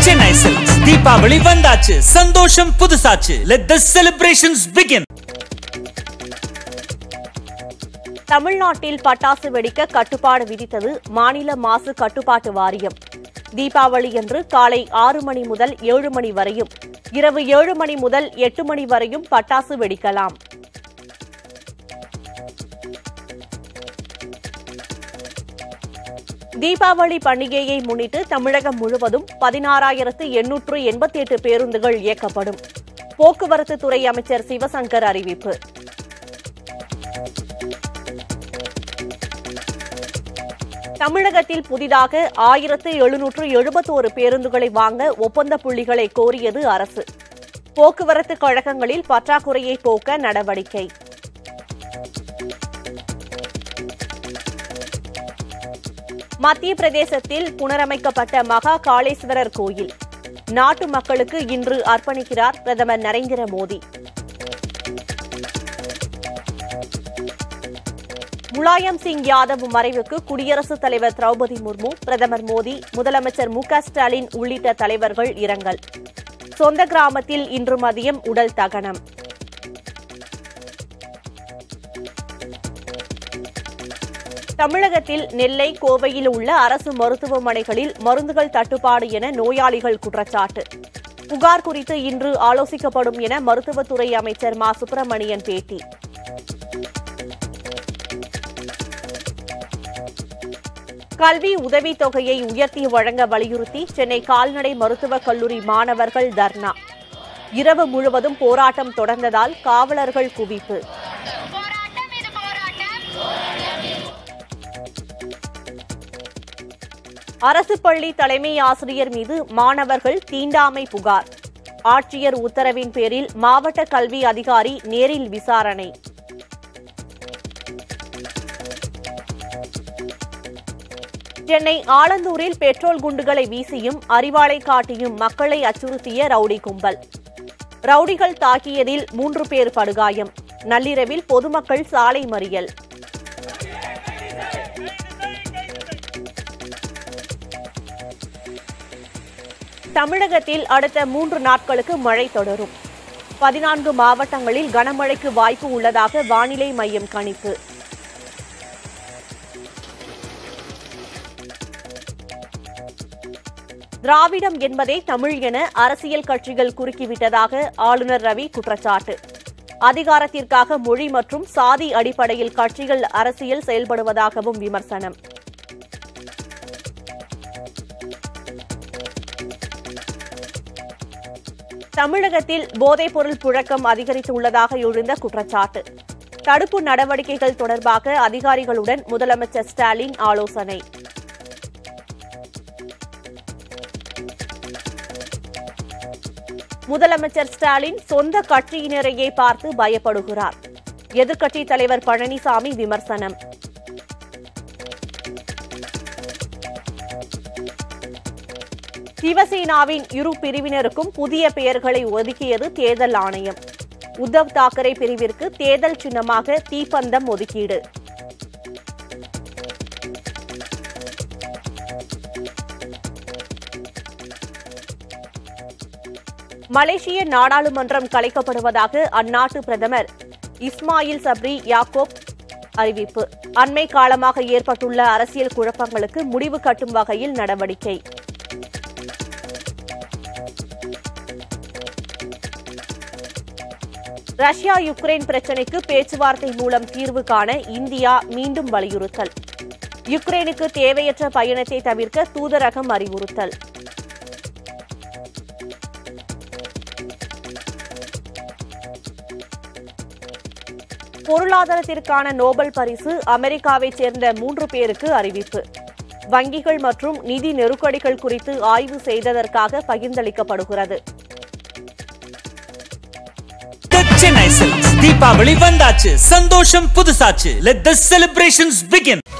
Chennai silks Deepavali வந்தாச்சு சந்தோஷம் புதுசாச்சு லெட் த செலிப்ரேஷன்ஸ் பிகின் தமிழ்நாட்டில் பட்டாசு வெடிக்க கட்டுப்பாடு விதித்தது மாநில மாசு கட்டுப்பாட்டு வாரியம் தீபாவளியன்று காலை ஆறு மணி முதல் ஏழு மணி வரையும் இரவு ஏழு மணி முதல் எட்டு மணி வரையும் பட்டாசு வெடிக்கலாம் தீபாவளி பண்டிகையை முன்னிட்டு தமிழகம் முழுவதும் பதினாறாயிரத்து எண்ணூற்று எண்பத்தி எட்டு பேருந்துகள் இயக்கப்படும் போக்குவரத்து துறை அமைச்சர் சிவசங்கர் அறிவிப்பு தமிழகத்தில் புதிதாக ஆயிரத்து எழுநூற்று எழுபத்தோரு பேருந்துகளை வாங்க ஒப்பந்த புள்ளிகளை கோரியது அரசு போக்குவரத்து கழகங்களில் பற்றாக்குறையை போக்க நடவடிக்கை மத்திய பிரதேசத்தில் புனரமைக்கப்பட்ட மகா காளேஸ்வரர் கோயில் நாட்டு மக்களுக்கு இன்று அர்ப்பணிக்கிறார் பிரதமர் நரேந்திர மோடி முலாயம் சிங் யாதவ் மறைவுக்கு குடியரசுத் தலைவர் திரௌபதி முர்மு பிரதமர் மோடி முதலமைச்சர் மு க ஸ்டாலின் உள்ளிட்ட தலைவர்கள் இரங்கல் சொந்த கிராமத்தில் இன்று மதியம் உடல் தகனம் தமிழகத்தில் நெல்லை கோவையில் உள்ள அரசு மருத்துவமனைகளில் மருந்துகள் தட்டுப்பாடு என நோயாளிகள் குற்றச்சாட்டு புகார் குறித்து இன்று ஆலோசிக்கப்படும் என மருத்துவத்துறை அமைச்சர் மா சுப்பிரமணியன் பேட்டி கல்வி உதவித் தொகையை உயர்த்தி வழங்க வலியுறுத்தி சென்னை கால்நடை மருத்துவக் கல்லூரி மாணவர்கள் தர்ணா இரவு முழுவதும் போராட்டம் தொடர்ந்ததால் காவலர்கள் குவிப்பு போராட்டம் இது போராட்டம் அரசு பள்ளி தலைமை ஆசிரியர் மீது மாணவர்கள் தீண்டாமை புகார் ஆட்சியர் உத்தரவின் பேரில் மாவட்ட கல்வி அதிகாரி நேரில் விசாரணை சென்னை ஆலந்தூரில் பெட்ரோல் குண்டுகளை வீசியும் அறிவாளை காட்டியும் மக்களை அச்சுறுத்திய ரவுடி கும்பல் ரவுடிகள் தாக்கியதில் மூன்று பேர் படுகாயம் நள்ளிரவில் பொதுமக்கள் சாலை மறியல் தமிழகத்தில் அடுத்த மூன்று நாட்களுக்கு மழை தொடரும் பதினான்கு மாவட்டங்களில் கனமழைக்கு வாய்ப்பு உள்ளதாக வானிலை மையம் கணிப்பு திராவிடம் என்பதே தமிழ் என அரசியல் கட்சிகள் குறுக்கிவிட்டதாக ஆளுநர் ரவி குற்றச்சாட்டு அதிகாரத்திற்காக மொழி மற்றும் சாதி அடிப்படையில் கட்சிகள் அரசியல் செயல்படுவதாகவும் விமர்சனம் தமிழகத்தில் போதைப்பொருள் புழக்கம் அதிகரித்துள்ளதாக எழுந்த குற்றச்சாட்டு தடுப்பு நடவடிக்கைகள் தொடர்பாக அதிகாரிகளுடன் முதலமைச்சர் ஸ்டாலின் ஆலோசனை முதலமைச்சர் ஸ்டாலின் சொந்த கட்சியினரையே பார்த்து பயப்படுகிறார் எதிர்க்கட்சித் தலைவர் பழனிசாமி விமர்சனம் சிவசேனாவின் இரு பிரிவினருக்கும் புதிய பெயர்களை ஒதுக்கியது தேர்தல் ஆணையம் உத்தவ் தாக்கரே பிரிவிற்கு தேர்தல் சின்னமாக தீப்பந்தம் ஒதுக்கீடு மலேசிய நாடாளுமன்றம் கலைக்கப்படுவதாக அந்நாட்டு பிரதமர் இஸ்மாயில் சப்ரி யாக்கோப் அறிவிப்பு அண்மை காலமாக ஏற்பட்டுள்ள அரசியல் குழப்பங்களுக்கு முடிவு கட்டும் வகையில் நடவடிக்கை ரஷ்யா யுக்ரைன் பிரச்சினைக்கு பேச்சுவார்த்தை மூலம் தீர்வு காண இந்தியா மீண்டும் வலியுறுத்தல் யுக்ரைனுக்கு தேவையற்ற பயணத்தை தவிர்க்க தூதரகம் அறிவுறுத்தல் பொருளாதாரத்திற்கான நோபல் பரிசு அமெரிக்காவைச் சேர்ந்த மூன்று பேருக்கு அறிவிப்பு வங்கிகள் மற்றும் நிதி நெருக்கடிகள் குறித்து ஆய்வு செய்ததற்காக பகிர்ந்தளிக்கப்படுகிறது சென்னை சில்க்ஸ் தீபாவளி வந்தாச்சு சந்தோஷம் புதுசாச்சு லெட் த செலிப்ரேஷன்ஸ் பிகின்